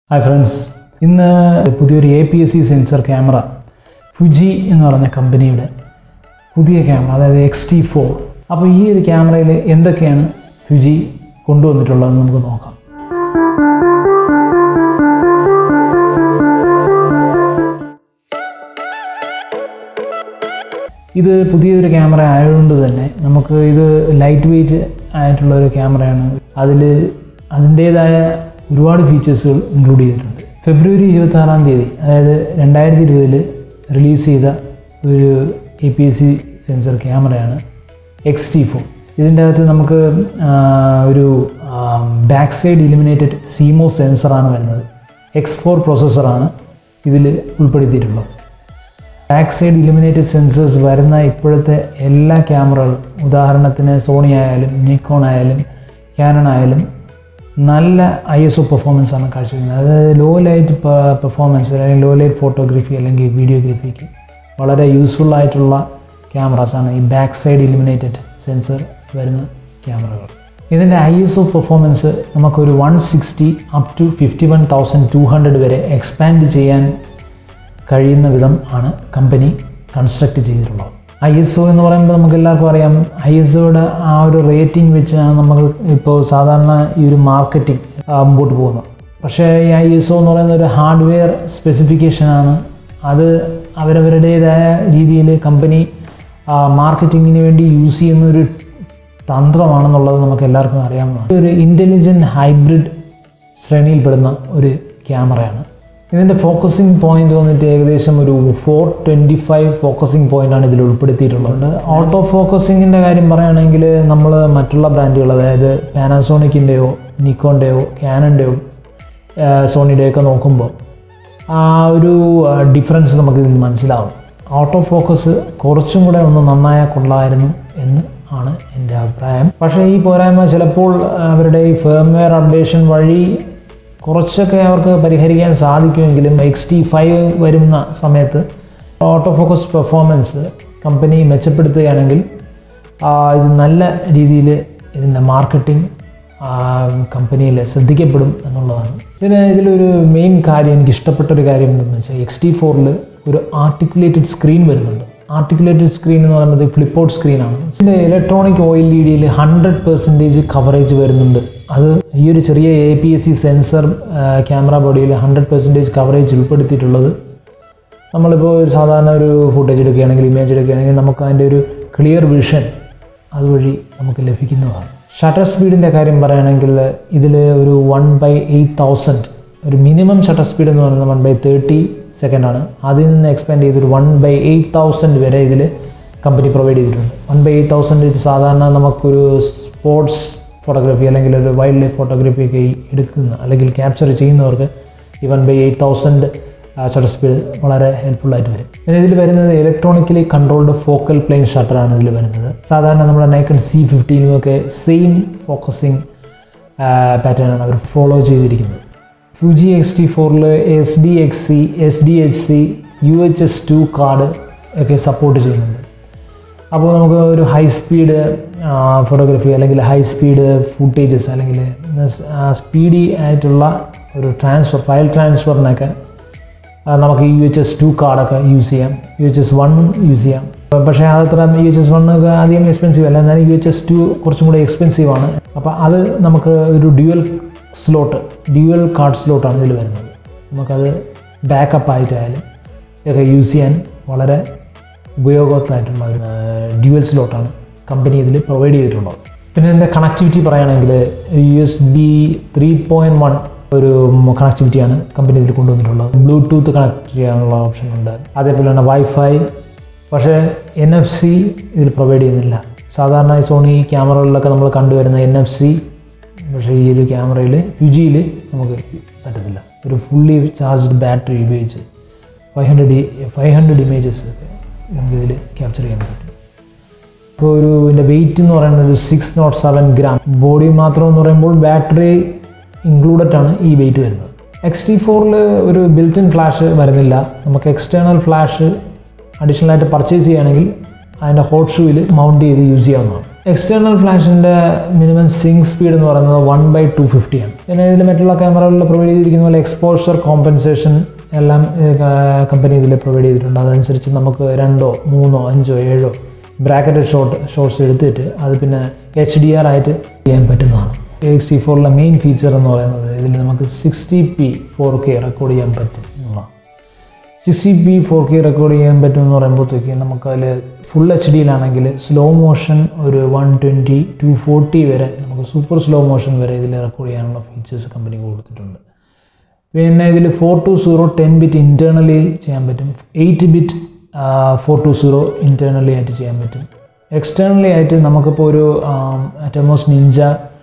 hi friends ഇന്ന് പുതിയൊരു A P S C sensor camera Fuji എന്ന് പറഞ്ഞ കമ്പനിയുടെ പുതിയ ക്യാമറ അതായത് എക്സ് ടി ഫോർ അപ്പോൾ ഈ ഒരു ക്യാമറയിൽ എന്തൊക്കെയാണ് ഫുജി കൊണ്ടുവന്നിട്ടുള്ളതെന്ന് നമുക്ക് നോക്കാം ഇത് പുതിയൊരു ക്യാമറ ആയതുകൊണ്ട് തന്നെ നമുക്ക് ഇത് ലൈറ്റ് വെയിറ്റ് ആയിട്ടുള്ള ഒരു ക്യാമറയാണ് അതിൽ അതിൻ്റേതായ ഒരുപാട് ഫീച്ചേഴ്സുകൾ ഇൻക്ലൂഡ് ചെയ്തിട്ടുണ്ട് ഫെബ്രുവരി ഇരുപത്താറാം തീയതി അതായത് രണ്ടായിരത്തി ഇരുപതിൽ റിലീസ് ചെയ്ത ഒരു A P S C sensor ക്യാമറയാണ് എക്സ് ടി ഫോർ ഇതിൻ്റെ അകത്ത് നമുക്ക് ആ, ഒരു ബാക്ക് സൈഡ് ഇലിമിനേറ്റഡ് സീമോ സെൻസറാണ് വരുന്നത് എക്സ് ഫോർ പ്രോസസ്സറാണ് ഇതിൽ ഉൾപ്പെടുത്തിയിട്ടുള്ളത് ബാക്ക് സൈഡ് ഇലിമിനേറ്റഡ് സെൻസേഴ്സ് വരുന്ന ഇപ്പോഴത്തെ എല്ലാ ക്യാമറകളും ഉദാഹരണത്തിന് സോണി ആയാലും നിക്കോൺ ആയാലും ക്യാനൺ ആയാലും നല്ല ഐ എസ് ഒ പെർഫോമൻസ് ആണ് കാഴ്ചവെക്കുന്നത് അതായത് ലോ ലൈറ്റ് പെർഫോമൻസ് അല്ലെങ്കിൽ ലോ ലൈറ്റ് ഫോട്ടോഗ്രാഫി അല്ലെങ്കിൽ വീഡിയോഗ്രാഫിക്ക് വളരെ യൂസ്ഫുൾ ആയിട്ടുള്ള ക്യാമറാസാണ് ഈ ബാക്ക് സൈഡ് ഇലിമിനേറ്റഡ് സെൻസർ വരുന്ന ക്യാമറകൾ ഇതിൻ്റെ ഐ എസ് ഒ പെർഫോമൻസ് നമുക്കൊരു one sixty up to fifty one thousand two hundred വരെ എക്സ്പാൻഡ് ചെയ്യാൻ കഴിയുന്ന വിധം ആണ് കമ്പനി കൺസ്ട്രക്ട് ചെയ്തിട്ടുള്ളത് ഐ എസ് ഒ എന്ന് പറയുമ്പോൾ നമുക്ക് എല്ലാവർക്കും അറിയാം ഐ എസ് ഒയുടെ ആ ഒരു റേറ്റിംഗ് വെച്ചാണ് നമ്മൾ ഇപ്പോൾ സാധാരണ ഈ ഒരു മാർക്കറ്റിംഗ് മുമ്പോട്ട് പോകുന്നത് പക്ഷേ ഈ ഐ എസ് ഒ എന്ന് പറയുന്ന ഒരു ഹാർഡ്വെയർ സ്പെസിഫിക്കേഷനാണ് അത് അവരവരുടേതായ രീതിയിൽ കമ്പനി മാർക്കറ്റിങ്ങിന് വേണ്ടി യൂസ് ചെയ്യുന്ന ഒരു തന്ത്രമാണെന്നുള്ളത് നമുക്ക് എല്ലാവർക്കും അറിയാവുന്നതാണ് ഒരു ഇൻ്റലിജൻറ്റ് ഹൈബ്രിഡ് ശ്രേണിയിൽപ്പെടുന്ന ഒരു ക്യാമറയാണ് ഇതിൻ്റെ ഫോക്കസിങ് പോയിന്റ് വന്നിട്ട് ഏകദേശം ഒരു ഫോർ ട്വൻറ്റി ഫൈവ് ഫോക്കസിങ് പോയിൻ്റാണ് ഇതിൽ ഉൾപ്പെടുത്തിയിട്ടുള്ളത് ഓട്ടോ ഫോക്കസിങ്ങിൻ്റെ കാര്യം പറയുകയാണെങ്കിൽ നമ്മൾ മറ്റുള്ള ബ്രാൻഡുകൾ അതായത് പാനാസോണിക്കിൻ്റെയോ നിക്കോണിൻ്റെയോ ക്യാനൻ്റെയോ സോണിയുടെയൊക്കെ നോക്കുമ്പോൾ ആ ഒരു ഡിഫറൻസ് നമുക്കിതിൽ മനസ്സിലാവും ഓട്ടോ ഫോക്കസ് കുറച്ചും കൂടെ ഒന്ന് നന്നായാൽ കൊള്ളായിരുന്നു എന്ന് ആണ് എൻ്റെ അഭിപ്രായം പക്ഷേ ഈ പോരായ്മ ചിലപ്പോൾ അവരുടെ ഈ ഫേംവെയർ അപ്ഡേഷൻ വഴി കുറച്ചൊക്കെ അവർക്ക് പരിഹരിക്കാൻ സാധിക്കുമെങ്കിലും എക്സ് ടി ഫൈവ് വരുന്ന സമയത്ത് ഓട്ടോ ഫോക്കസ് പെർഫോമൻസ് കമ്പനി മെച്ചപ്പെടുത്തുകയാണെങ്കിൽ ആ, ഇത് നല്ല രീതിയിൽ ഇതിൻ്റെ മാർക്കറ്റിംഗ് കമ്പനിയിൽ ശ്രദ്ധിക്കപ്പെടും എന്നുള്ളതാണ് പിന്നെ ഇതിലൊരു മെയിൻ കാര്യം എനിക്ക് ഇഷ്ടപ്പെട്ട ഒരു കാര്യം എന്തെന്ന് വെച്ചാൽ എക്സ് ടി ഫോറിൽ ഒരു ആർട്ടിക്കുലേറ്റഡ് സ്ക്രീൻ വരുന്നുണ്ട് ആർട്ടിക്കുലേറ്റഡ് സ്ക്രീൻ എന്ന് പറയുന്നത് ഫ്ലിപ്പ് ഔട്ട് സ്ക്രീനാണ് ഇതിൻ്റെ ഇലക്ട്രോണിക് ഓയിൽ ഇ ഡിയിൽ ഹൺഡ്രഡ് പെർസെൻറ്റേജ് കവറേജ് വരുന്നുണ്ട് അത് ഈ ഒരു ചെറിയ A P S C sensor camera ബോഡിയിൽ ഹൺഡ്രഡ് പെർസെൻറ്റേജ് കവറേജ് ഉൾപ്പെടുത്തിയിട്ടുള്ളത് നമ്മളിപ്പോൾ ഒരു സാധാരണ ഒരു ഫുട്ടേജ് എടുക്കുകയാണെങ്കിൽ ഇമേജ് എടുക്കുകയാണെങ്കിൽ നമുക്ക് അതിൻ്റെ ഒരു ക്ലിയർ വിഷൻ അതുവഴി നമുക്ക് ലഭിക്കുന്നതാണ് ഷട്ടർ സ്പീഡിൻ്റെ കാര്യം പറയുകയാണെങ്കിൽ ഇതിൽ ഒരു വൺ ബൈ എയ്റ്റ് തൗസൻഡ് ഒരു മിനിമം ഷട്ടർ സ്പീഡ് എന്ന് പറയുന്നത് വൺ ബൈ തേർട്ടി സെക്കൻഡാണ് അതിൽ നിന്ന് എക്സ്പാൻഡ് ചെയ്തൊരു വൺ ബൈ എയ്റ്റ് തൗസൻഡ് വരെ ഇതിൽ കമ്പനി പ്രൊവൈഡ് ചെയ്തിട്ടുണ്ട് വൺ ബൈ എയ്റ്റ് തൗസൻഡ് ഇത് സാധാരണ നമുക്കൊരു സ്പോർട്സ് ഫോട്ടോഗ്രാഫി അല്ലെങ്കിൽ ഒരു വൈൽഡ് ലൈഫ് ഫോട്ടോഗ്രാഫി ഒക്കെ ഈ എടുക്കുന്ന അല്ലെങ്കിൽ ക്യാപ്ചർ ചെയ്യുന്നവർക്ക് ഈ one by eight thousand shutter speed വളരെ ഹെൽപ്ഫുള്ളായിട്ട് വരും പിന്നെ ഇതിൽ വരുന്നത് ഇലക്ട്രോണിക്കലി കൺട്രോൾഡ് ഫോക്കൽ പ്ലെയിൻ ഷട്ടറാണ് ഇതിൽ വരുന്നത് സാധാരണ നമ്മുടെ നൈക്കൺ സി ഫിഫ്റ്റീനും ഒക്കെ സെയിം ഫോക്കസിങ് പാറ്റേൺ ആണ് അവർ ഫോളോ ചെയ്തിരിക്കുന്നത് ഫുജി എക്സ് ടി ഫോറിൽ S D X C S D H C U H S two card ഒക്കെ സപ്പോർട്ട് ചെയ്യുന്നുണ്ട് അപ്പോൾ നമുക്ക് ഒരു ഹൈ സ്പീഡ് ഫോട്ടോഗ്രാഫി അല്ലെങ്കിൽ ഹൈ സ്പീഡ് ഫുട്ടേജസ് അല്ലെങ്കിൽ സ്പീഡി ആയിട്ടുള്ള ഒരു ട്രാൻസ്ഫർ ഫയൽ ട്രാൻസ്ഫറിനൊക്കെ ആ, നമുക്ക് യു എച്ച് എസ് ടു കാർഡൊക്കെ യൂസ് ചെയ്യാം U H S one use ചെയ്യാം പക്ഷേ അതത്ര യു എച്ച് എസ് വണ്ണൊക്കെ അധികം എക്സ്പെൻസീവ് അല്ല എന്നാലും യു എച്ച് എസ് ടു കുറച്ചും കൂടെ എക്സ്പെൻസീവ് ആണ് അപ്പോൾ അത് നമുക്ക് ഒരു ഡ്യുവൽ സ്ലോട്ട് ഡ്യുവൽ കാർഡ് സ്ലോട്ടാണ് ഇതിൽ വരുന്നത് നമുക്കത് ബാക്കപ്പ് ആയിട്ടായാലും ഒക്കെ യൂസ് ചെയ്യാൻ വളരെ ഉപയോഗപ്രദമായിട്ടുള്ള ഒരു ഡ്യുവൽ സ്ലോട്ടാണ് കമ്പനി ഇതിൽ പ്രൊവൈഡ് ചെയ്തിട്ടുള്ളത് പിന്നെ ഇതിൻ്റെ കണക്ടിവിറ്റി പറയുകയാണെങ്കിൽ U S B three point one ഒരു കണക്ടിവിറ്റിയാണ് കമ്പനി ഇതിൽ കൊണ്ടുവന്നിട്ടുള്ളത് ബ്ലൂടൂത്ത് കണക്ട് ചെയ്യാനുള്ള ഓപ്ഷൻ ഉണ്ട് അതേപോലെ തന്നെ വൈഫൈ പക്ഷേ എൻ എഫ് സി ഇതിൽ പ്രൊവൈഡ് ചെയ്യുന്നില്ല സാധാരണ ഈ സോണി ക്യാമറകളിലൊക്കെ നമ്മൾ കണ്ടുവരുന്ന എൻ എഫ് സി പക്ഷേ ഈ ഒരു ക്യാമറയിൽ യുജിയിൽ നമുക്ക് പറ്റത്തില്ല ഒരു ഫുള്ളി ചാർജ്ഡ് ബാറ്ററി ഉപയോഗിച്ച് five hundred five hundred images നമുക്കിതിൽ ക്യാപ്ചർ ചെയ്യാൻ പറ്റും ഇപ്പോൾ ഒരു ഇതിൻ്റെ വെയിറ്റ് എന്ന് പറയുന്നത് ഒരു six nought seven gram body മാത്രം എന്ന് പറയുമ്പോൾ ബാറ്ററി ഇൻക്ലൂഡഡ് ആണ് ഈ വെയിറ്റ് വരുന്നത് എക്സ് ടി ഫോറിൽ ഒരു ബിൽറ്റ് ഇൻ ഫ്ലാഷ് വരുന്നില്ല നമുക്ക് എക്സ്റ്റേണൽ ഫ്ലാഷ് അഡീഷണൽ ആയിട്ട് പർച്ചേസ് ചെയ്യുകയാണെങ്കിൽ അതിൻ്റെ ഹോട്ട് ഷൂവിൽ മൗണ്ട് ചെയ്ത് യൂസ് ചെയ്യാവുന്നതാണ് എക്സ്റ്റേണൽ ഫ്ലാഷിൻ്റെ മിനിമം സിങ്ക് സ്പീഡ് എന്ന് പറയുന്നത് വൺ ബൈ ടു ഫിഫ്റ്റി ആണ് പിന്നെ ഇതിൽ മറ്റുള്ള ക്യാമറകളിൽ പ്രൊവൈഡ് ചെയ്തിരിക്കുന്ന പോലെ എക്സ്പോഷർ കോമ്പൻസേഷൻ എല്ലാം കമ്പനി ഇതിൽ പ്രൊവൈഡ് ചെയ്തിട്ടുണ്ട് അതനുസരിച്ച് നമുക്ക് രണ്ടോ മൂന്നോ അഞ്ചോ ഏഴോ ബ്രാക്കറ്റഡ് ഷോട്ട് ഷോട്ട്സ് എടുത്തിട്ട് അത് പിന്നെ എച്ച് ഡി ആർ ആയിട്ട് ചെയ്യാൻ പറ്റുന്നതാണ് എക്സ് ടി ഫോറിലെ മെയിൻ ഫീച്ചർ എന്ന് പറയുന്നത് ഇതിൽ നമുക്ക് sixty P four K record ചെയ്യാൻ പറ്റും എന്നുള്ളതാണ് sixty P four K record ചെയ്യാൻ പറ്റും എന്ന് പറയുമ്പോഴത്തേക്ക് നമുക്കതിൽ ഫുൾ എച്ച് ഡിയിലാണെങ്കിൽ സ്ലോ മോഷൻ ഒരു വൺ ട്വൻറ്റി ടു ഫോർട്ടി വരെ നമുക്ക് സൂപ്പർ സ്ലോ മോഷൻ വരെ ഇതിൽ റെക്കോർഡ് ചെയ്യാനുള്ള ഫീച്ചേഴ്സ് കമ്പനി കൊടുത്തിട്ടുണ്ട് പിന്നെ ഇതിൽ four two zero ten bit internally ചെയ്യാൻ പറ്റും eight bit four two zero internally ആയിട്ട് ചെയ്യാൻ പറ്റും എക്സ്റ്റേണലി ആയിട്ട് നമുക്കിപ്പോൾ ഒരു അറ്റമോസ് നിഞ്ച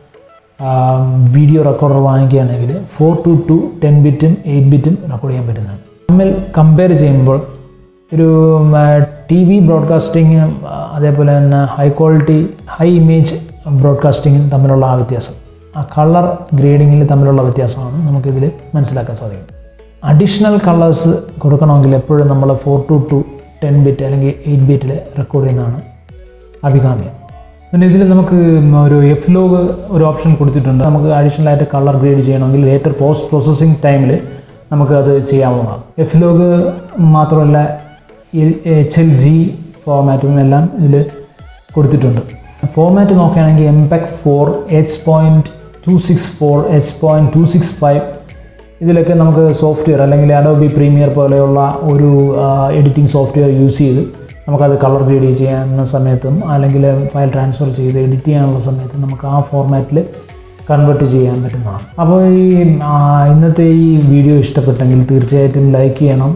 വീഡിയോ റെക്കോർഡർ വാങ്ങിക്കുകയാണെങ്കിൽ ഫോർ ടു ടു ടെൻ ബിറ്റും എയ്റ്റ് ബിറ്റും റെക്കോർഡ് ചെയ്യാൻ പറ്റുന്നതാണ് തമ്മിൽ കമ്പയർ ചെയ്യുമ്പോൾ ഒരു ടി വി ബ്രോഡ്കാസ്റ്റിങ്ങും അതേപോലെ തന്നെ ഹൈ ക്വാളിറ്റി ഹൈ ഇമേജ് ബ്രോഡ്കാസ്റ്റിങ്ങും തമ്മിലുള്ള ആ വ്യത്യാസം ആ കളർ ഗ്രേഡിങ്ങിൽ തമ്മിലുള്ള വ്യത്യാസമാണ് നമുക്കിതിൽ മനസ്സിലാക്കാൻ സാധിക്കും അഡീഷണൽ കളേഴ്സ് കൊടുക്കണമെങ്കിൽ എപ്പോഴും നമ്മൾ four two two ten bit അല്ലെങ്കിൽ എയ്റ്റ് ബിറ്റിൽ റെക്കോർഡ് ചെയ്യുന്നതാണ് അഭികാമ്യം പിന്നെ ഇതിൽ നമുക്ക് ഒരു എഫ് ലോഗ് ഒരു ഓപ്ഷൻ കൊടുത്തിട്ടുണ്ട് നമുക്ക് അഡീഷണൽ ആയിട്ട് കളർ ഗ്രേഡ് ചെയ്യണമെങ്കിൽ ലേറ്റർ പോസ്റ്റ് പ്രോസസ്സിംഗ് ടൈമിൽ നമുക്ക് അത് ചെയ്യാവുന്നതാണ് എഫ് ലോഗ് മാത്രമല്ല എച്ച് എൽ ജി ഫോർമാറ്റും എല്ലാം ഇതിൽ കൊടുത്തിട്ടുണ്ട് ഫോർമാറ്റ് നോക്കുകയാണെങ്കിൽ MPEG four H point two six four H point two six five ഇതിലൊക്കെ നമുക്ക് സോഫ്റ്റ്വെയർ അല്ലെങ്കിൽ അഡോബി പ്രീമിയർ പോലെയുള്ള ഒരു എഡിറ്റിംഗ് സോഫ്റ്റ്വെയർ യൂസ് ചെയ്ത് നമുക്കത് കളർ ഗ്രേഡ് ചെയ്യാവുന്ന സമയത്തും അല്ലെങ്കിൽ ഫയൽ ട്രാൻസ്ഫർ ചെയ്ത് എഡിറ്റ് ചെയ്യാനുള്ള സമയത്തും നമുക്ക് ആ ഫോർമാറ്റിൽ കൺവേർട്ട് ചെയ്യാൻ പറ്റുന്നതാണ് അപ്പോൾ ഈ ആ, ഇന്നത്തെ ഈ വീഡിയോ ഇഷ്ടപ്പെട്ടെങ്കിൽ തീർച്ചയായിട്ടും ലൈക്ക് ചെയ്യണം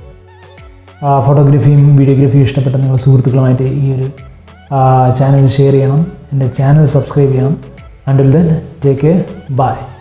ആ, ഫോട്ടോഗ്രാഫിയും വീഡിയോഗ്രാഫിയും ഇഷ്ടപ്പെട്ട നിങ്ങളുടെ സുഹൃത്തുക്കളുമായിട്ട് ഈ ഒരു ചാനൽ ഷെയർ ചെയ്യണം എൻ്റെ ചാനൽ സബ്സ്ക്രൈബ് ചെയ്യണം until then take care by